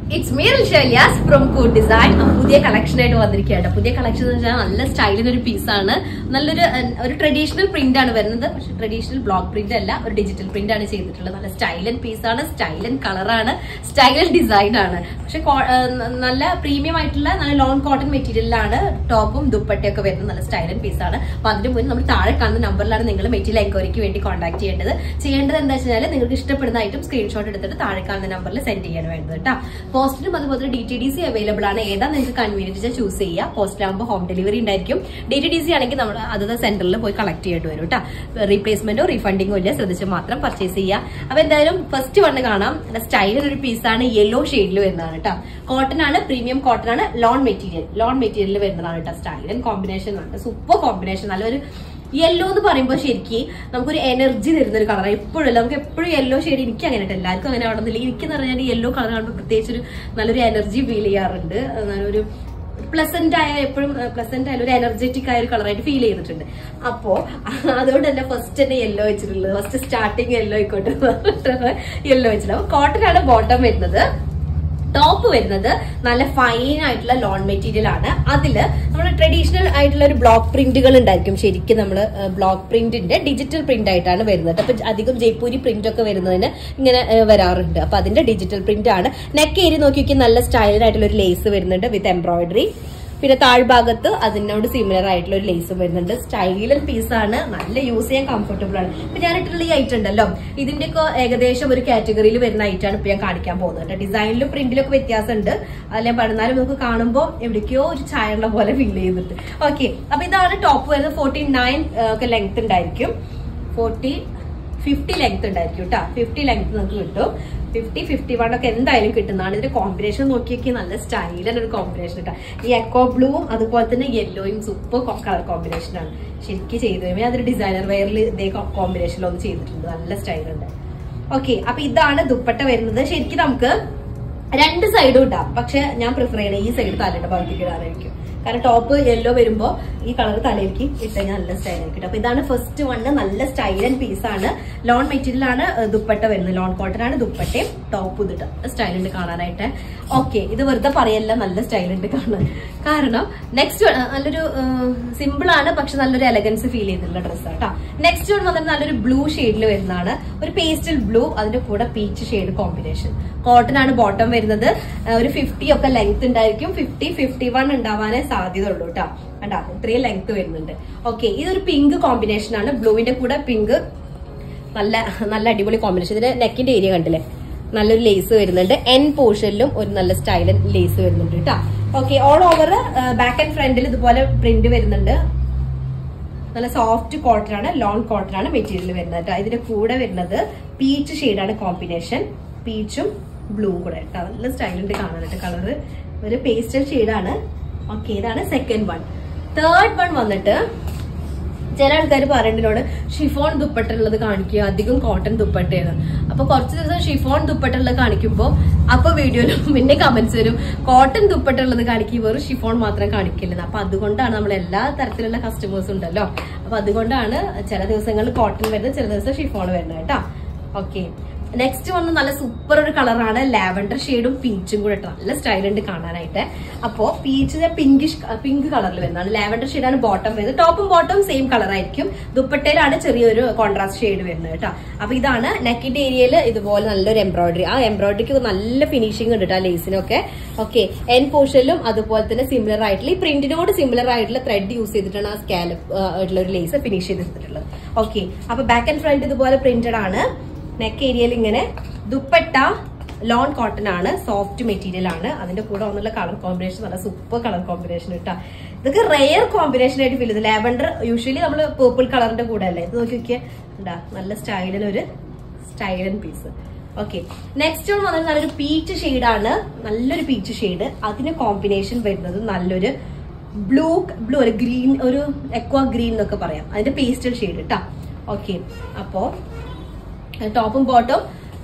It's me ഷെലിയാസ് from കൂഡ് design പുതിയ കളക്ഷൻ ആയിട്ട് വന്നിരിക്കുകയാണ് പുതിയ കളക്ഷൻ എന്ന് വെച്ചാൽ നല്ല സ്റ്റൈലിന് ഒരു പീസാണ് നല്ലൊരു അഹ്, ഒരു ട്രഡീഷണൽ പ്രിന്റ് ആണ് വരുന്നത് പക്ഷെ ട്രഡീഷണൽ ബ്ലോക്ക് പ്രിന്റ് അല്ല ഒരു ഡിജിറ്റൽ പ്രിന്റ് ആണ് ചെയ്തിട്ടുള്ളത് നല്ല സ്റ്റൈലൻ പീസാണ് സ്റ്റൈലൻ കളറാണ് സ്റ്റൈലൻ ഡിസൈൻ ആണ് പക്ഷെ കോ- അഹ്, ന- നല്ല പ്രീമിയം ആയിട്ടുള്ള നല്ല ലോൺ കോട്ടൺ മെറ്റീരിയലിലാണ് ടോപ്പും ദുപ്പട്ടയൊക്കെ വരുന്നത് നല്ല സ്റ്റൈലൻ പീസാണ് അപ്പൊ അതിന് മുന്നേ നമ്മൾ താഴെ കാണുന്ന നമ്പറിലാണ് നിങ്ങൾ മെറ്റീരിയൽ എൻക്വയറിക്ക് വേണ്ടി കോൺടാക്ട് ചെയ്യേണ്ടത് ചെയ്യേണ്ടത് എന്താ വെച്ചാൽ നിങ്ങൾക്ക് ഇഷ്ടപ്പെടുന്ന ഐറ്റം സ്ക്രീൻഷോട്ട് എടുത്തിട്ട് താഴെ കാണുന്ന നമ്പറിൽ സെൻഡ് ചെയ്യാൻ വേണ്ടത് കേട്ടോ പോസ്റ്റിനും അതുപോലെ D T D C available ആണ് ഏതാ നിങ്ങൾക്ക് കൺവീനിയൻറ്റ് ചൂസ് ചെയ്യുക പോസ്റ്റിലാകുമ്പോൾ ഹോം ഡെലിവറി ഉണ്ടായിരിക്കും ഡി ടി ഡി സി ആണെങ്കിൽ നമ്മൾ അതത് സെന്ററിൽ പോയി കളക്ട് ചെയ്യേണ്ടി വരും കേട്ടോ റീപ്ലേസ്മെന്റോ റീഫണ്ടിങ്ങോ ഇല്ല ശ്രദ്ധിച്ച് മാത്രം പർച്ചേസ് ചെയ്യുക അപ്പൊ എന്തായാലും ഫസ്റ്റ് വണ്ണ് കാണാം സ്റ്റൈലിൽ ഒരു പീസാണ് യെല്ലോ ഷെയ്ഡിൽ വരുന്നതാണ് കേട്ടോ കോട്ടൺ ആണ് പ്രീമിയം കോട്ടൺ ആണ് ലോൺ മെറ്റീരിയൽ ലോൺ മെറ്റീരിയൽ വരുന്നതാണ് കേട്ടോ സ്റ്റൈലൻ കോമ്പിനേഷൻ ആണ് സൂപ്പർ കോമ്പിനേഷൻ നല്ലൊരു യെല്ലോ എന്ന് പറയുമ്പോൾ ശരിക്കും നമുക്കൊരു എനർജി തരുന്ന ഒരു കളറാണ് എപ്പോഴും നമുക്ക് എപ്പോഴും യെല്ലോ ഷെയ്ഡ് എനിക്ക് അങ്ങനെ കേട്ടോ എല്ലാവർക്കും അങ്ങനെ ആവണമെന്നില്ല എനിക്ക് എന്ന് പറഞ്ഞാൽ യെല്ലോ കളർ കാണുമ്പോൾ പ്രത്യേകിച്ച് ഒരു നല്ലൊരു എനർജി ഫീൽ ചെയ്യാറുണ്ട് അത് നല്ലൊരു പ്ലസന്റ് ആയ എപ്പോഴും പ്ലസന്റ് ആയ ഒരു എനർജറ്റിക് ആയ ഒരു കളറായിട്ട് ഫീൽ ചെയ്തിട്ടുണ്ട് അപ്പോ അതുകൊണ്ട് തന്നെ ഫസ്റ്റ് തന്നെ യെല്ലോ വെച്ചിട്ടുള്ളത് ഫസ്റ്റ് സ്റ്റാർട്ടിങ് യെല്ലോ ആയിക്കോട്ടെ യെല്ലോ വെച്ചിട്ടുള്ളത് അപ്പൊ കോട്ടൺ ആണ് ബോട്ടം വരുന്നത് ടോപ്പ് വരുന്നത് നല്ല ഫൈൻ ആയിട്ടുള്ള ലോൺ മെറ്റീരിയൽ ആണ് അതില് നമ്മൾ ട്രഡീഷണൽ ആയിട്ടുള്ള ഒരു ബ്ലോക്ക് പ്രിന്റുകൾ ഉണ്ടായിരിക്കും ശരിക്കും നമ്മൾ ബ്ലോക്ക് പ്രിന്റിന്റെ ഡിജിറ്റൽ പ്രിന്റ് ആയിട്ടാണ് വരുന്നത് അപ്പൊ അധികം ജയ്പൂരി പ്രിന്റ് ഒക്കെ വരുന്നതിന് ഇങ്ങനെ ഏഹ്, വരാറുണ്ട് അപ്പൊ അതിന്റെ ഡിജിറ്റൽ പ്രിന്റ് ആണ് നെക്ക് ഏരി നോക്കി നല്ല സ്റ്റൈലഡ് ആയിട്ടുള്ള ഒരു ലേസ് വരുന്നുണ്ട് വിത്ത് എംബ്രോയിഡറി പിന്നെ താഴ്ഭാഗത്ത് അതിനോട് സിമിലർ ആയിട്ടുള്ള ഒരു ലേസും വരുന്നുണ്ട് സ്റ്റൈലൻ പീസാണ് നല്ല യൂസ് ചെയ്യാൻ കംഫർട്ടബിൾ ആണ് ഇപ്പൊ ഞാൻ ഇട്ടുള്ള ഈ ഐറ്റം ഉണ്ടല്ലോ ഇതിന്റെ ഒക്കെ ഏകദേശം ഒരു കാറ്റഗറിയിൽ വരുന്ന ഐറ്റം ആണ് ഇപ്പൊ ഞാൻ കാണിക്കാൻ പോകുന്നത് കേട്ടോ ഡിസൈനിലും പ്രിന്റിലും ഒക്കെ വ്യത്യാസമുണ്ട് അതിൽ ഞാൻ പറഞ്ഞാലും നമുക്ക് കാണുമ്പോൾ എവിടേക്കോ ഒരു ചായയുള്ള പോലെ ഫീൽ ചെയ്യുന്നുണ്ട് ഓക്കെ അപ്പൊ ഇതാണ് ടോപ്പ് വരുന്നത് ഫോർട്ടി നയൻ ഒക്കെ ലെങ്ത് ഉണ്ടായിരിക്കും ഫോർട്ടി ഫിഫ്റ്റി ലെങ്ത് ഉണ്ടായിരിക്കും കേട്ടോ ഫിഫ്റ്റി ലെങ്ത് നമുക്ക് കിട്ടും ഫിഫ്റ്റി ഫിഫ്റ്റി വൺ ഒക്കെ എന്തായാലും കിട്ടുന്നതാണ് ഇതിന്റെ കോമ്പിനേഷൻ നോക്കിയൊക്കെ നല്ല സ്റ്റൈലാണ് ഒരു കോമ്പിനേഷൻ കേട്ടോ ഈ എക്കോ ബ്ലൂവും അതുപോലെ തന്നെ യെല്ലോയും സൂപ്പർ കളർ കോമ്പിനേഷൻ ആണ് ശരിക്കും ചെയ്തു കഴിയുമ്പോൾ അതൊരു ഡിസൈനർ വെയറിൽ ഇതേ കോമ്പിനേഷനിലൊന്നും ചെയ്തിട്ടുണ്ട് നല്ല സ്റ്റൈലുണ്ട് ഓക്കെ അപ്പൊ ഇതാണ് ദുപ്പട്ട വരുന്നത് ശരിക്കും നമുക്ക് രണ്ട് സൈഡും ഇടാം പക്ഷെ ഞാൻ പ്രിഫർ ചെയ്യണേ ഈ സൈഡ് തലയുടെ ഭാഗത്തേക്ക് ഇടാനായിരിക്കും കാരണം ടോപ്പ് യെല്ലോ വരുമ്പോ ഈ കളർ തലയിലേക്ക് ഇട്ട് കഴിഞ്ഞാൽ നല്ല സ്റ്റൈൽ ആയിരിക്കും അപ്പൊ ഇതാണ് ഫസ്റ്റ് വണ് നല്ല സ്റ്റൈൽ ആൻഡ് പീസ് ആണ് ലോൺ മെറ്റീരിയൽ ആണ് ഏഹ്, ദുപ്പട്ട വരുന്നത് ലോൺ കോട്ടൺ ആണ് ദുപ്പട്ടയും ടോപ്പ് ഇതിട്ട് സ്റ്റൈൽ ഉണ്ട് കാണാനായിട്ട് ഓക്കെ ഇത് വെറുതെ പറയല്ല നല്ല സ്റ്റൈൽ ഉണ്ട് കാണാൻ കാരണം നെക്സ്റ്റ് നല്ലൊരു സിമ്പിൾ ആണ് പക്ഷെ നല്ലൊരു എലഗൻസ് ഫീൽ ചെയ്തിട്ടുള്ള ഡ്രസ്സ് കേട്ടോ നെക്സ്റ്റ് വൺ വന്നിട്ട് നല്ലൊരു ബ്ലൂ ഷെയ്ഡിൽ വരുന്നതാണ് ഒരു പേസ്റ്റൽ ബ്ലൂ അതിന്റെ കൂടെ പീച്ച് ഷെയ്ഡ് കോമ്പിനേഷൻ കോട്ടൺ ആണ് ബോട്ടം വരുന്നത് ആ, ഒരു ഫിഫ്റ്റി ഒക്കെ ലെങ്ത് ഉണ്ടായിരിക്കും ഫിഫ്റ്റി ഫിഫ്റ്റി വൺ ഉണ്ടാവാനേ സാധ്യത ഉള്ളൂ കേട്ടോ കണ്ടാ ഇത്രയും ലെങ്ത് വരുന്നുണ്ട് ഓക്കെ ഇതൊരു പിങ്ക് കോമ്പിനേഷൻ ആണ് ബ്ലൂവിന്റെ കൂടെ പിങ്ക് നല്ല നല്ല അടിപൊളി കോമ്പിനേഷൻ ഇതിന്റെ നെക്കിന്റെ ഏരിയ കണ്ടില്ലേ നല്ലൊരു ലേസ് വരുന്നുണ്ട് എൻ പോർഷനിലും ഒരു നല്ല സ്റ്റൈലൻ ലേസ് വരുന്നുണ്ട് കേട്ടോ okay all over back and ഫ്രണ്ടിൽ ഇതുപോലെ പ്രിന്റ് വരുന്നുണ്ട് നല്ല സോഫ്റ്റ് കോട്ടൺ ആണ് ലോൺ കോട്ടൺ ആണ് മെറ്റീരിയൽ വരുന്നത് കേട്ടോ ഇതിന്റെ കൂടെ വരുന്നത് പീച്ച് ഷെയ്ഡാണ് കോമ്പിനേഷൻ പീച്ചും ബ്ലൂ കൂടെ കേട്ടോ നല്ല സ്റ്റൈലുണ്ട് കാണാനായിട്ട് കളറ് ഒരു പേസ്റ്റൽ ഷെയ്ഡാണ് ഓക്കെ ഇതാണ് സെക്കൻഡ് വൺ തേർഡ് വൺ വന്നിട്ട് ചില ആൾക്കാർ പറയേണ്ടതിനോട് ഷിഫോൺ ദുപ്പട്ട ഉള്ളത് കാണിക്കുക അധികം കോട്ടൺ ദുപ്പട്ടയാണ് അപ്പൊ കുറച്ച് ദിവസം ഷിഫോൺ ദുപ്പട്ട ഉള്ളത് കാണിക്കുമ്പോൾ അപ്പൊ വീഡിയോയിലും പിന്നെ കമന്റ്സ് വരും കോട്ടൺ ദുപ്പട്ട ഉള്ളത് കാണിക്കും വെറും ഷിഫോൺ മാത്രം കാണിക്കില്ലത് അപ്പൊ അതുകൊണ്ടാണ് നമ്മൾ എല്ലാ തരത്തിലുള്ള കസ്റ്റമേഴ്സ് ഉണ്ടല്ലോ അപ്പൊ അതുകൊണ്ടാണ് ചില ദിവസങ്ങളിൽ കോട്ടൺ വരുന്നത് ചില ദിവസം ഷിഫോൺ വരുന്നത് കേട്ടോ ഓക്കെ നെക്സ്റ്റ് വന്ന് നല്ല സൂപ്പർ ഒരു കളറാണ് ലാവൻഡർ ഷെയ്ഡും പീച്ചും കൂടെ ഇട്ട് നല്ല സ്റ്റൈൽ ഉണ്ട് കാണാനായിട്ട് അപ്പോ പീച്ചിന്റെ പിങ്കിഷ് പിങ്ക് കളറിൽ വരുന്നതാണ് ലാവൻഡർ ഷെയ്ഡാണ് ബോട്ടം വരുന്നത് ടോപ്പും ബോട്ടം സെയിം കളർ ആയിരിക്കും ദുപ്പട്ടയിലാണ് ചെറിയൊരു കോൺട്രാസ്റ്റ് ഷെയ്ഡ് വരുന്നത് കേട്ടോ അപ്പൊ ഇതാണ് നെക്കിന്റെ ഏരിയയിൽ ഇതുപോലെ നല്ലൊരു എംബ്രോയിഡറി ആ എംബ്രോയിഡറിക്ക് നല്ല ഫിനിഷിംഗ് ഉണ്ട് കേട്ടോ ലേസിനൊക്കെ ഓക്കെ എൻ പോർഷനിലും അതുപോലെ തന്നെ സിമിലർ ആയിട്ടുള്ള ഈ പ്രിന്റിനോട് സിമിലർ ആയിട്ടുള്ള ത്രെഡ് യൂസ് ചെയ്തിട്ടാണ് ആ സ്കാലപ്പ് ആയിട്ടുള്ള ഒരു ലേസ് ഫിനിഷ് ചെയ്തിട്ടുള്ളത് ഓക്കെ അപ്പൊ ബാക്ക് ആൻഡ് ഫ്രണ്ട് ഇതുപോലെ പ്രിന്റഡ് ആണ് നെക്ക് ഏരിയയിൽ ഇങ്ങനെ ദുപ്പട്ട ലോൺ കോട്ടൺ ആണ് സോഫ്റ്റ് മെറ്റീരിയൽ ആണ് അതിന്റെ കൂടെ വന്നുള്ള കളർ കോമ്പിനേഷൻ നല്ല സൂപ്പർ കളർ കോമ്പിനേഷൻ ഇട്ടാ ഇതൊക്കെ റെയർ കോമ്പിനേഷൻ ആയിട്ട് ഫീൽ ചെയ്ത് ലാവൻഡർ യൂഷ്വലി നമ്മൾ പേർപ്പിൾ കളറിന്റെ കൂടെ അല്ലേ ഇത് നോക്കി നോക്കിയേ ഉണ്ടാ നല്ല സ്റ്റൈലിന് ഒരു സ്റ്റൈലൻ പീസ് ഓക്കെ നെക്സ്റ്റ് വൺ വന്നത് നല്ലൊരു പീച്ച് ഷെയ്ഡാണ് നല്ലൊരു പീച്ച് ഷെയ്ഡ് അതിന് കോമ്പിനേഷൻ വരുന്നത് നല്ലൊരു ബ്ലൂ ബ്ലൂ ഒരു ഗ്രീൻ ഒരു എക്വ ഗ്രീൻ എന്നൊക്കെ പറയാം അതിന്റെ പേസ്റ്റൽ ഷെയ്ഡ് കേട്ടാ ഓക്കെ അപ്പോ ടോപ്പും ബോട്ടും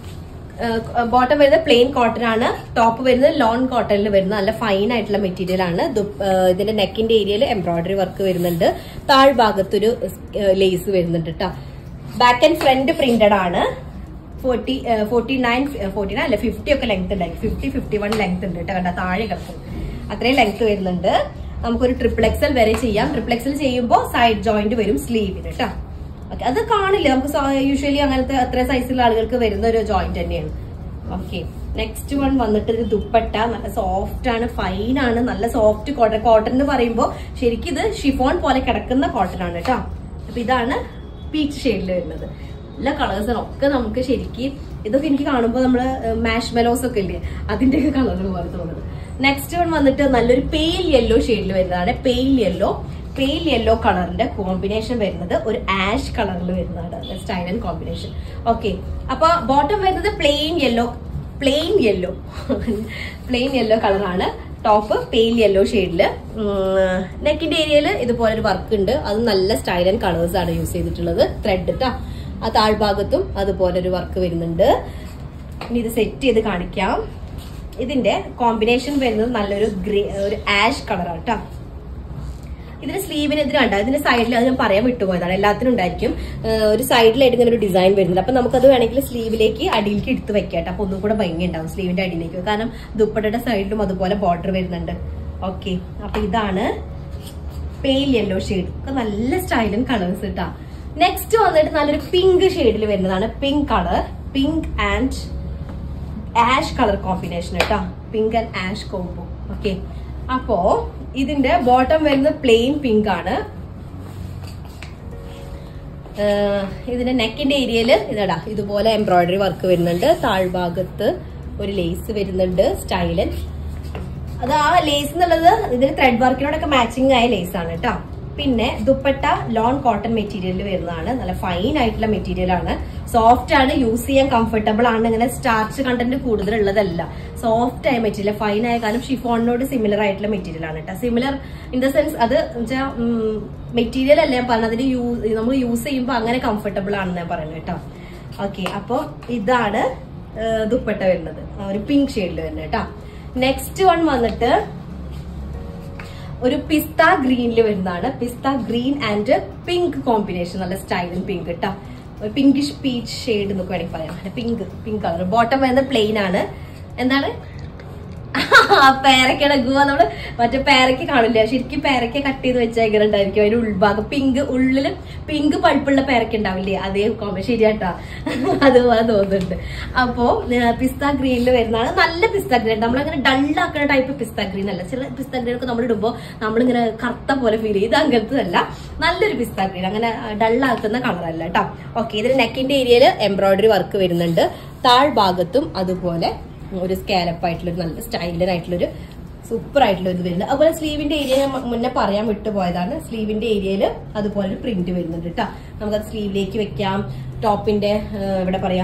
ബോട്ടം വരുന്നത് പ്ലെയിൻ കോട്ടൺ ആണ് ടോപ്പ് വരുന്നത് ലോൺ കോട്ടണിൽ വരുന്ന നല്ല ഫൈൻ ആയിട്ടുള്ള മെറ്റീരിയൽ ആണ് ദു- ആ, ഇതിന്റെ നെക്കിന്റെ ഏരിയയിൽ എംബ്രോയിഡറി വർക്ക് വരുന്നുണ്ട് താഴ്ഭാഗത്തൊരു ലേസ് വരുന്നുണ്ട് കേട്ടോ ബാക്ക് ആൻഡ് ഫ്രണ്ട് പ്രിന്റഡ് ആണ് forty forty nine forty nine അല്ല ഫിഫ്റ്റി ഒക്കെ ലെങ്ത് ഉണ്ടായിരിക്കും ഫിഫ്റ്റി ഫിഫ്റ്റി വൺ ലെങ്ത് ഉണ്ട് കേട്ടോ കണ്ട താഴെ കിടക്കും അത്രയും ലെങ്ത് വരുന്നുണ്ട് നമുക്കൊരു ട്രിപ്പിൾ എക്സൽ വരെ ചെയ്യാം ട്രിപ്പിൾ എക്സൽ ചെയ്യുമ്പോൾ സൈഡ് ജോയിന്റ് വരും സ്ലീവിന് കേട്ടോ ഓക്കെ അത് കാണില്ല നമുക്ക് യൂഷ്വലി അങ്ങനത്തെ അത്ര സൈസിലുള്ള ആളുകൾക്ക് വരുന്ന ഒരു ജോയിന്റ് തന്നെയാണ് ഓക്കെ നെക്സ്റ്റ് വൺ വന്നിട്ട് ഒരു ദുപ്പട്ട നല്ല സോഫ്റ്റ് ആണ് ഫൈൻ ആണ് നല്ല സോഫ്റ്റ് കോട്ടൺ കോട്ടൺ എന്ന് പറയുമ്പോൾ ശരിക്കും ഇത് ഷിഫോൺ പോലെ കിടക്കുന്ന കോട്ടൺ ആണ് കേട്ടോ അപ്പൊ ഇതാണ് പീച്ച് ഷെയ്ഡിൽ വരുന്നത് എല്ലാ കളേഴ്സും ഒക്കെ നമുക്ക് ശരിക്കും ഇതൊക്കെ എനിക്ക് കാണുമ്പോൾ നമ്മള് മാഷ് മെലോസ് ഒക്കെ ഇല്ലേ അതിന്റെ ഒക്കെ കളർ പോലെ തോന്നുന്നത് നെക്സ്റ്റ് വൺ വന്നിട്ട് നല്ലൊരു പെയിൽ യെല്ലോ ഷെയ്ഡിൽ വരുന്നതാണ് പെയിൽ യെല്ലോ പെയിൽ യെല്ലോ കളറിന്റെ കോമ്പിനേഷൻ വരുന്നത് ഒരു ആഷ് കളറിൽ വരുന്നതാണ് സ്റ്റൈൽ ആൻഡ് കോമ്പിനേഷൻ ഓക്കെ അപ്പൊ ബോട്ടം വരുന്നത് plain yellow plain yellow plain yellow കളറാണ് ടോപ്പ് പെയിൽ യെല്ലോ ഷെയ്ഡില് നെക്കിന്റെ ഏരിയയിൽ ഇതുപോലെ ഒരു വർക്ക് ഉണ്ട് അത് നല്ല സ്റ്റൈൽ ആൻഡ് കളേഴ്സ് ആണ് യൂസ് ചെയ്തിട്ടുള്ളത് ത്രെഡ് ട്ടാ ആ താഴ്ഭാഗത്തും അതുപോലെ ഒരു വർക്ക് വരുന്നുണ്ട് ഇനി ഇത് സെറ്റ് ചെയ്ത് കാണിക്കാം ഇതിന്റെ കോമ്പിനേഷൻ വരുന്നത് നല്ലൊരു ഗ്രേ ഒരു ആഷ് കളറാണ് കേട്ടോ ഇതിന് സ്ലീവിന് ഇതിന് കണ്ട ഇതിന്റെ സൈഡിൽ അത് ഞാൻ പറയാൻ വിട്ടുപോയതാണ് എല്ലാത്തിനും ഉണ്ടായിരിക്കും ഏഹ് ഒരു സൈഡിലായിട്ട് ഇങ്ങനെ ഒരു ഡിസൈൻ വരുന്നുണ്ട് അപ്പൊ നമുക്കത് വേണമെങ്കിൽ സ്ലീവിലേക്ക് അടിയിലേക്ക് എടുത്ത് വെക്കാം അപ്പൊ ഒന്നും കൂടെ ഭംഗി ഉണ്ടാവും സ്ലീവിന്റെ അടിയിലേക്ക് കാരണം ദുപ്പട്ടയുടെ സൈഡിലും അതുപോലെ ബോർഡർ വരുന്നുണ്ട് ഓക്കെ അപ്പൊ ഇതാണ് പെയിൽ യെല്ലോ ഷെയ്ഡ് ഒക്കെ നല്ല സ്റ്റൈലും കളേഴ്സ് കിട്ടാ നെക്സ്റ്റ് വന്നിട്ട് നല്ലൊരു പിങ്ക് ഷെയ്ഡിൽ വരുന്നതാണ് pink colour pink and ash colour combination കേട്ടോ pink and ash combo okay അപ്പോ ഇതിന്റെ ബോട്ടം വരുന്നത് പ്ലെയിൻ പിങ്ക് ആണ് ഏഹ് ഇതിന്റെ നെക്കിന്റെ ഏരിയയിൽ ഇതടാ ഇതുപോലെ എംബ്രോയിഡറി വർക്ക് വരുന്നുണ്ട് താഴ്ഭാഗത്ത് ഒരു ലേസ് വരുന്നുണ്ട് സ്റ്റൈലൻ അത് ആ ലേസ് എന്നുള്ളത് ഇതിന് ത്രെഡ് വർക്കിനോടൊക്കെ മാച്ചിങ് ആയ ലേസ് ആണ് കേട്ടോ പിന്നെ ദുപ്പട്ട ലോൺ കോട്ടൺ മെറ്റീരിയലിൽ വരുന്നതാണ് നല്ല ഫൈൻ ആയിട്ടുള്ള മെറ്റീരിയൽ ആണ് സോഫ്റ്റ് ആണ് യൂസ് ചെയ്യാൻ കംഫർട്ടബിൾ ആണ് ഇങ്ങനെ സ്റ്റാർച്ച് കണ്ടന്റ് കൂടുതലുള്ളതല്ല സോഫ്റ്റ് ആയ മെറ്റീരിയൽ ഫൈൻ ആയ കാരണം ഷിഫോണിനോട് സിമിലർ ആയിട്ടുള്ള മെറ്റീരിയൽ ആണ് കേട്ടോ സിമിലർ ഇൻ ദ സെൻസ് അത് മെറ്റീരിയൽ അല്ല ഞാൻ പറഞ്ഞത് അതിന് യൂസ് നമ്മൾ യൂസ് ചെയ്യുമ്പോൾ അങ്ങനെ കംഫർട്ടബിൾ ആണെന്ന് ഞാൻ പറയുന്നത് കേട്ടോ ഓക്കെ അപ്പൊ ഇതാണ് ഏഹ്, ദുപ്പട്ട വരുന്നത് ആ ഒരു പിങ്ക് ഷെയ്ഡിൽ വരുന്നത് കേട്ടോ നെക്സ്റ്റ് വൺ വന്നിട്ട് ഒരു പിസ്ത ഗ്രീനിൽ വരുന്നതാണ് പിസ്ത ഗ്രീൻ ആൻഡ് പിങ്ക് കോമ്പിനേഷൻ നല്ല സ്റ്റൈലും പിങ്ക് കേട്ടോ ഒരു പിങ്കിഷ് പീച്ച് ഷെയ്ഡ് എന്നൊക്കെ വേണമെങ്കിൽ പറയാം പിങ്ക് പിങ്ക് കളർ ബോട്ടം വരുന്നത് പ്ലെയിൻ ആണ് എന്താണ് പേരക്കയുടെ ഗുവ നമ്മള് മറ്റേ പേരക്ക കാണില്ല ശരിക്കും പേരക്ക കട്ട് ചെയ്ത് വെച്ചേക്കണ ഉണ്ടായിരിക്കും അതിന്റെ ഉൾഭാഗം പിങ്ക് ഉള്ളില് പിങ്ക് പഴുപ്പുള്ള പേരക്ക ഉണ്ടാവില്ലേ അതേ കോമ്പ ശരിയാട്ടാ അതുപോലെ തോന്നുന്നുണ്ട് അപ്പോ പിസ്ത ഗ്രീനിൽ വരുന്നതാണ് നല്ല പിസ്ത ഗ്രീൻ നമ്മളങ്ങനെ ഡള്ളാക്കുന്ന ടൈപ്പ് പിസ്ത ഗ്രീൻ അല്ല ചില പിസ്ത ഗ്രീൻ ഒക്കെ നമ്മൾ ഇടുമ്പോൾ നമ്മളിങ്ങനെ കറുത്ത പോലെ ഫീൽ ചെയ്ത് അങ്ങനത്തെ അല്ല നല്ലൊരു പിസ്ത ഗ്രീൻ അങ്ങനെ ഡള്ളാക്കുന്ന കളറല്ല കേട്ടോ ഓക്കെ ഇതിന് നെക്കിന്റെ ഏരിയയിൽ എംബ്രോയിഡറി വർക്ക് വരുന്നുണ്ട് താഴ്ഭാഗത്തും അതുപോലെ ഒരു സ്കാലപ്പ് ആയിട്ടുള്ള ഒരു നല്ല സ്റ്റൈലൻ ആയിട്ടുള്ളൊരു സൂപ്പർ ആയിട്ടുള്ള ഒരു ഇത് വരുന്നത് അതുപോലെ സ്ലീവിന്റെ ഏരിയ ഞാൻ മുന്നേ പറയാൻ വിട്ടുപോയതാണ് സ്ലീവിന്റെ ഏരിയയിൽ അതുപോലെ ഒരു പ്രിന്റ് വരുന്നുണ്ട് കേട്ടോ നമുക്കത് സ്ലീവിലേക്ക് വെക്കാം ടോപ്പിന്റെ ഇവിടെ പറയാം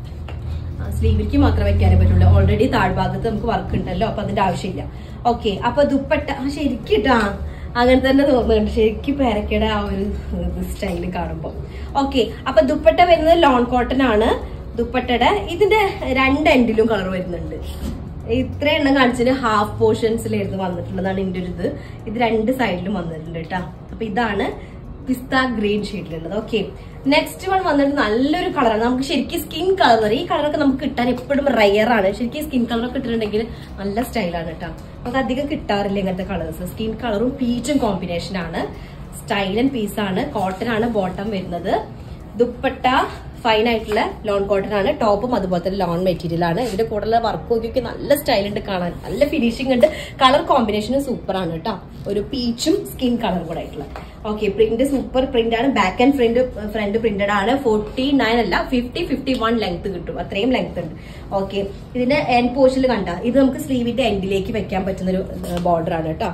സ്ലീവിലേക്ക് മാത്രമേ വെക്കാനേ പറ്റുള്ളൂ ഓൾറെഡി താഴ്ഭാഗത്ത് നമുക്ക് വർക്ക് ഉണ്ടല്ലോ അപ്പൊ അതിന്റെ ആവശ്യമില്ല ഓക്കെ അപ്പൊ ദുപ്പട്ട ആ ശരിക്കും ഇട്ടാ അങ്ങനെ തന്നെ തോന്നുന്നുണ്ട് ശരിക്കും പേരക്കയുടെ ആ ഒരു സ്റ്റൈല് കാണുമ്പോൾ ഓക്കെ അപ്പൊ ദുപ്പട്ട വരുന്നത് ലോൺ കോട്ടൺ ആണ് ദുപ്പട്ടയുടെ ഇതിന്റെ രണ്ട് എൻഡിലും കളർ വരുന്നുണ്ട് ഇത്ര എണ്ണം കാണിച്ചതിന് ഹാഫ് പോർഷൻസിലായിരുന്നു വന്നിട്ടുള്ളതാണ് ഇതിന്റെ ഒരു ഇത് ഇത് രണ്ട് സൈഡിലും വന്നിട്ടുണ്ട് കേട്ടോ അപ്പൊ ഇതാണ് പിസ്ത ഗ്രീൻ ഷെയ്ഡിലുള്ളത് ഓക്കെ നെക്സ്റ്റ് വൺ വന്നിട്ട് നല്ലൊരു കളറാണ് നമുക്ക് ശരിക്കും സ്കിൻ കളർ ഈ കളറൊക്കെ നമുക്ക് കിട്ടാൻ എപ്പോഴും റയർ ആണ് ശരിക്കും സ്കിൻ കളറൊക്കെ ഇട്ടിട്ടുണ്ടെങ്കിൽ നല്ല സ്റ്റൈലാണ് കേട്ടോ നമുക്ക് അധികം കിട്ടാറില്ല ഇങ്ങനത്തെ കളേഴ്സ് സ്കിൻ കളറും പീച്ചും കോമ്പിനേഷൻ ആണ് സ്റ്റൈലൻ പീസാണ് കോട്ടൺ ആണ് ബോട്ടം വരുന്നത് ദുപ്പട്ട ഫൈൻ ആയിട്ടുള്ള ലോൺ കോട്ടൺ ആണ് ടോപ്പും അതുപോലെ തന്നെ ലോൺ മെറ്റീരിയൽ ആണ് ഇതിന്റെ കൂടെയുള്ള വർക്ക് ഒക്കെ നല്ല സ്റ്റൈൽ ഉണ്ട് കാണാൻ നല്ല ഫിനിഷിംഗ് ഉണ്ട് കളർ കോമ്പിനേഷനും സൂപ്പർ ആണ് കേട്ടോ ഒരു പീച്ചും സ്കിൻ കളർ കൂടെ ആയിട്ടുള്ള ഓക്കെ പ്രിന്റ് സൂപ്പർ പ്രിന്റ് ആണ് back and front front printed ആണ് ഫോർട്ടി നയൻ അല്ല ഫിഫ്റ്റി ഫിഫ്റ്റി വൺ ലെങ്ത് കിട്ടും അത്രയും ലെങ്ത് ഉണ്ട് ഓക്കെ ഇതിന്റെ എൻഡ് പോർഷനിൽ കണ്ട ഇത് നമുക്ക് സ്ലീവിന്റെ എൻഡിലേക്ക് വെക്കാൻ പറ്റുന്ന ഒരു ബോർഡർ ആണ് കേട്ടോ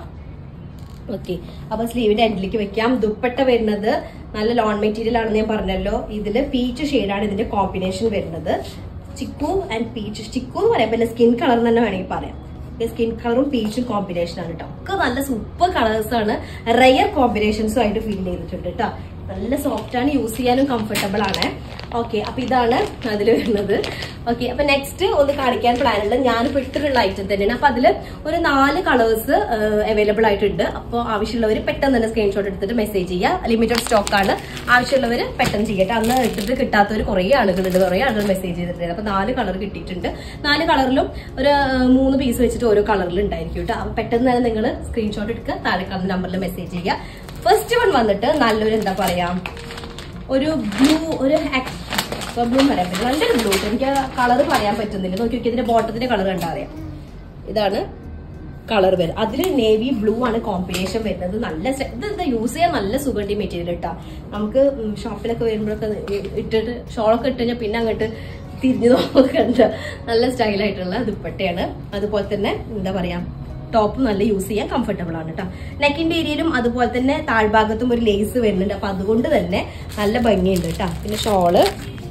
ഓക്കെ അപ്പൊ സ്ലീവിന്റെ എൻഡിലേക്ക് വെക്കാം ദുപ്പട്ട വരുന്നത് നല്ല ലോൺ മെറ്റീരിയൽ ആണെന്ന് ഞാൻ പറഞ്ഞല്ലോ ഇതില് പീച്ച് ഷെയ്ഡാണ് ഇതിന്റെ കോമ്പിനേഷൻ വരുന്നത് ചിക്കു ആൻഡ് പീച്ച് ചിക്കു എന്ന് പറയാം പിന്നെ സ്കിൻ കളർ തന്നെ വേണമെങ്കിൽ പറയാം സ്കിൻ കളറും പീച്ചും കോമ്പിനേഷൻ ആണ് കേട്ടോ ഒക്കെ നല്ല സൂപ്പർ കളേഴ്സ് ആണ് റയർ കോമ്പിനേഷൻസും ആയിട്ട് ഫീൽ ചെയ്തിട്ടുണ്ട് കേട്ടോ നല്ല സോഫ്റ്റ് ആണ് യൂസ് ചെയ്യാനും കംഫർട്ടബിൾ ആണ് ഓക്കെ അപ്പൊ ഇതാണ് അതിൽ വരുന്നത് ഓക്കെ അപ്പൊ നെക്സ്റ്റ് ഒന്ന് കാണിക്കാൻ പ്ലാൻ ഉള്ളത് ഞാനിപ്പോ ഇട്ടിട്ടുള്ള ഐറ്റം തന്നെയാണ് അപ്പൊ അതില് ഒരു നാല് കളേഴ്സ് അവൈലബിൾ ആയിട്ടുണ്ട് അപ്പോൾ ആവശ്യമുള്ളവർ പെട്ടെന്ന് തന്നെ സ്ക്രീൻഷോട്ട് എടുത്തിട്ട് മെസ്സേജ് ചെയ്യുക ലിമിറ്റഡ് സ്റ്റോക്ക് ആണ് ആവശ്യമുള്ളവർ പെട്ടെന്ന് ചെയ്യട്ടെ അന്ന് ഇട്ടിട്ട് കിട്ടാത്തവർ കുറേ ആളുകളുണ്ട് കുറേ ആളുകൾ മെസ്സേജ് ചെയ്തിട്ടുണ്ട് അപ്പൊ നാല് കളർ കിട്ടിയിട്ടുണ്ട് നാല് കളറിലും ഒരു ആ, മൂന്ന് പീസ് വെച്ചിട്ട് ഓരോ കളറിൽ ഉണ്ടായിരിക്കും കേട്ടോ അപ്പൊ പെട്ടെന്ന് തന്നെ നിങ്ങൾ സ്ക്രീൻഷോട്ട് എടുക്കുക താഴെ കാണുന്ന നമ്പറിൽ മെസ്സേജ് ചെയ്യുക ഫസ്റ്റ് വൺ വന്നിട്ട് നല്ലൊരു എന്താ പറയാ ഒരു ബ്ലൂ ഒരു ബ്ലൂ പറയാൻ പറ്റും നല്ലൊരു ബ്ലൂ എനിക്ക് കളർ പറയാൻ പറ്റുന്നില്ല നോക്കി നോക്കി ഇതിന്റെ ബോട്ടത്തിന്റെ കളർ കണ്ടാ അറിയാം ഇതാണ് കളർ വരും അതിൽ നേവി ബ്ലൂ ആണ് കോമ്പിനേഷൻ വരുന്നത് നല്ല സെ- ഇത് എന്താ യൂസ് ചെയ്യാൻ നല്ല സുഗന്ധി മെറ്റീരിയൽ ഇട്ടാ നമുക്ക് ഉം, ഷോപ്പിലൊക്കെ വരുമ്പോഴൊക്കെ ഇ- ഇട്ടിട്ട് ഷോളൊക്കെ ഇട്ട് കഴിഞ്ഞാൽ പിന്നെ അങ്ങോട്ട് തിരിഞ്ഞു നോക്കണ്ട നല്ല സ്റ്റൈലായിട്ടുള്ള ദുപ്പട്ടയാണ് അതുപോലെ തന്നെ എന്താ പറയാ ടോപ്പ് നല്ല യൂസ് ചെയ്യാൻ കംഫർട്ടബിൾ ആണ് കേട്ടോ നെക്കിന്റെ ഏരിയയിലും അതുപോലെ തന്നെ താഴ്ഭാഗത്തും ഒരു ലേസ് വരുന്നുണ്ട് അപ്പൊ അതുകൊണ്ട് തന്നെ നല്ല ഭംഗിയുണ്ട് കേട്ടോ പിന്നെ ഷോള്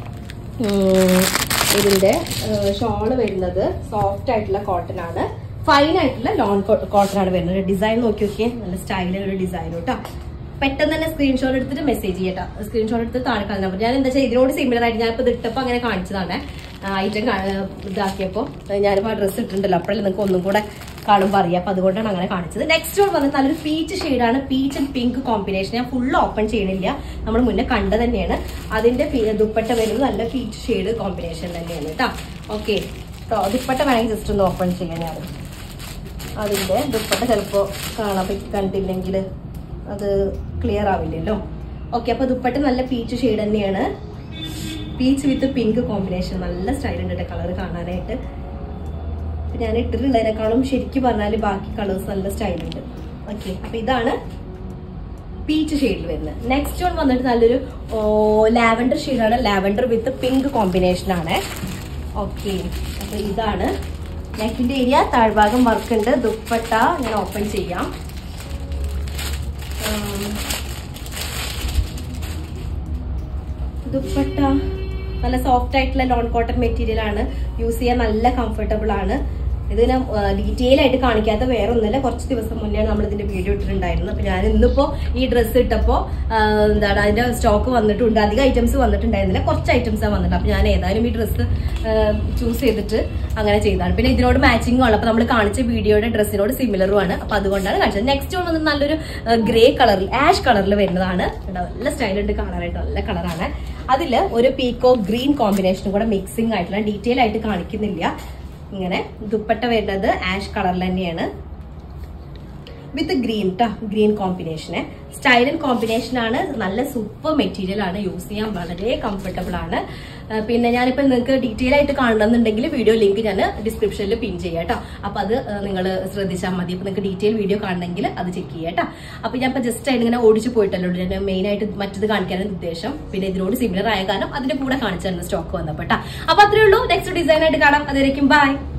ഉം, ഇതിന്റെ ഷോള് വരുന്നത് സോഫ്റ്റ് ആയിട്ടുള്ള കോട്ടൺ ആണ് ഫൈൻ ആയിട്ടുള്ള ലോൺ കോട്ടൺ ആണ് വരുന്നത് ഡിസൈൻ നോക്കി നോക്കിയേ നല്ല സ്റ്റൈലുള്ള ഡിസൈൻ കേട്ടോ പെട്ടെന്ന് തന്നെ സ്ക്രീൻഷോട്ട് എടുത്തിട്ട് മെസ്സേജ് ചെയ്യട്ടോ സ്ക്രീൻഷോട്ട് എടുത്ത് താഴെ കാണുന്ന നമ്പർ ഞാൻ എന്താ വെച്ചാൽ ഇതിനോട് സിമിലർ ആയിട്ട് ഞാനിപ്പോൾ ഇത് ഇട്ടപ്പോൾ അങ്ങനെ കാണിച്ചതാണ് ഐറ്റം ഇതാക്കിയപ്പോൾ ഞാനിപ്പോൾ ആ ഡ്രസ്സ് ഇട്ടിട്ടുണ്ടല്ലോ അപ്പോഴല്ലേ നിങ്ങൾക്ക് ഒന്നും കൂടെ കാണുമ്പോൾ അറിയാം അപ്പൊ അതുകൊണ്ടാണ് അങ്ങനെ കാണിച്ചത് നെക്സ്റ്റ് വൺ വന്നത് നല്ലൊരു പീച്ച് ഷെയ്ഡാണ് പീച്ച് ആൻഡ് പിങ്ക് കോമ്പിനേഷൻ ഞാൻ ഫുൾ ഓപ്പൺ ചെയ്യണില്ല നമ്മൾ മുന്നേ കണ്ട തന്നെയാണ് അതിന്റെ പി- ദുപ്പട്ട വരുന്നത് നല്ല പീച്ച് ഷെയ്ഡ് കോമ്പിനേഷൻ തന്നെയാണ് കേട്ടോ ഓക്കെ ദുപ്പട്ട വേണമെങ്കിൽ ജസ്റ്റ് ഒന്ന് ഓപ്പൺ ചെയ്യാൻ ഞാൻ അതിന്റെ ദുപ്പട്ട ചിലപ്പോ കാണാൻ പറ്റി കണ്ടില്ലെങ്കിൽ അത് ക്ലിയർ ആവില്ലല്ലോ ഓക്കെ അപ്പൊ ദുപ്പട്ട നല്ല പീച്ച് ഷെയ്ഡ് തന്നെയാണ് പീച്ച് വിത്ത് പിങ്ക് കോമ്പിനേഷൻ നല്ല സ്റ്റൈൽ ഉണ്ട് കേട്ടോ കളർ കാണാനായിട്ട് ഇപ്പൊ ഞാൻ ഇട്ടിട്ടുള്ളതിനേക്കാളും ശരിക്കും പറഞ്ഞാൽ ബാക്കി കളേഴ്സ് നല്ല സ്റ്റൈലുണ്ട് ഓക്കെ അപ്പൊ ഇതാണ് പീച്ച് ഷെയ്ഡിൽ വരുന്നത് നെക്സ്റ്റ് വൺ വന്നിട്ട് നല്ലൊരു ലാവൻഡർ ഷെയ്ഡാണ് ലാവൻഡർ വിത്ത് പിങ്ക് കോമ്പിനേഷൻ ആണ് ഓക്കെ അപ്പൊ ഇതാണ് നെക്കിന്റെ ഏരിയ താഴ്ഭാഗം വർക്ക് ഉണ്ട് ദുപ്പട്ട ഞാൻ ഓപ്പൺ ചെയ്യാം ഉം. ദുപ്പട്ട നല്ല സോഫ്റ്റ് ആയിട്ടുള്ള ലോൺ കോട്ടൺ മെറ്റീരിയൽ ആണ് യൂസ് ചെയ്യാൻ നല്ല കംഫർട്ടബിൾ ആണ് ഇതിന് ഡീറ്റെയിൽ ആയിട്ട് കാണിക്കാത്ത വേറെ ഒന്നുമില്ല കുറച്ച് ദിവസം മുന്നേ നമ്മൾ ഇതിന്റെ വീഡിയോ ഇട്ടിട്ടുണ്ടായിരുന്നു അപ്പൊ ഞാൻ ഇന്നിപ്പോ ഈ ഡ്രസ്സ് ഇട്ടപ്പോ ആ, എന്താണ് അതിന്റെ സ്റ്റോക്ക് വന്നിട്ടുണ്ട് അധികം ഐറ്റംസ് വന്നിട്ടുണ്ടായിരുന്നില്ല കുറച്ച് ഐറ്റംസ് വന്നിട്ടുണ്ട് അപ്പൊ ഞാൻ ഏതായാലും ഈ ഡ്രസ്സ് ചൂസ് ചെയ്തിട്ട് അങ്ങനെ ചെയ്തതാണ് പിന്നെ ഇതിനോട് മാച്ചിങ്ങും ആണ് അപ്പൊ നമ്മൾ കാണിച്ച വീഡിയോയുടെ ഡ്രസ്സിനോട് സിമിലറും ആണ് അപ്പൊ അതുകൊണ്ടാണ് കാണിച്ചത് നെക്സ്റ്റ് വൺ വന്നത് നല്ലൊരു ഗ്രേ കളറിൽ ആഷ് കളറിൽ വരുന്നതാണ് കേട്ടോ, നല്ല സ്റ്റൈൽ ഉണ്ട് കാണാനായിട്ട് നല്ല കളറാണ് അതിൽ ഒരു പീക്കോ ഗ്രീൻ കോമ്പിനേഷനും കൂടെ മിക്സിംഗ് ആയിട്ടുള്ള ഡീറ്റെയിൽ ആയിട്ട് കാണിക്കുന്നില്ല ഇങ്ങനെ ദുപ്പട്ട വരുന്നത് ആഷ് കളറിൽ തന്നെയാണ് വിത്ത് ഗ്രീൻ ട്ടാ ഗ്രീൻ കോമ്പിനേഷന് സ്റ്റൈൽ ആൻഡ് കോമ്പിനേഷൻ ആണ് നല്ല സൂപ്പർ മെറ്റീരിയൽ ആണ് യൂസ് ചെയ്യാൻ വളരെ കംഫർട്ടബിൾ ആണ് ആ, പിന്നെ ഞാനിപ്പോ നിങ്ങൾക്ക് ഡീറ്റെയിൽ ആയിട്ട് കാണണമെന്നുണ്ടെങ്കിൽ വീഡിയോ ലിങ്ക് ഞാൻ ഡിസ്ക്രിപ്ഷനിൽ പിൻ ചെയ്യാം കേട്ടോ അപ്പൊ അത് നിങ്ങൾ ശ്രദ്ധിച്ചാൽ മതി അപ്പൊ നിങ്ങൾക്ക് ഡീറ്റെയിൽ വീഡിയോ കാണണമെങ്കിൽ അത് ചെക്ക് ചെയ്യാം കേട്ടോ അപ്പൊ ഞാൻ ഇപ്പൊ ജസ്റ്റ് ആയിട്ട് ഇങ്ങനെ ഓടിച്ചു പോയിട്ടല്ലോ ഞാൻ മെയിൻ ആയിട്ട് മറ്റത് കാണിക്കാനാണ് ഉദ്ദേശം പിന്നെ ഇതിനോട് സിമിലർ ആയ കാരണം അതിന്റെ കൂടെ കാണിച്ചു തരുന്ന സ്റ്റോക്ക് വന്നപ്പോ ട്ടാ. അപ്പൊ അത്രേ ഉള്ളൂ നെക്സ്റ്റ് ഡിസൈൻ ആയിട്ട് കാണാം അതുവരെയും ബൈ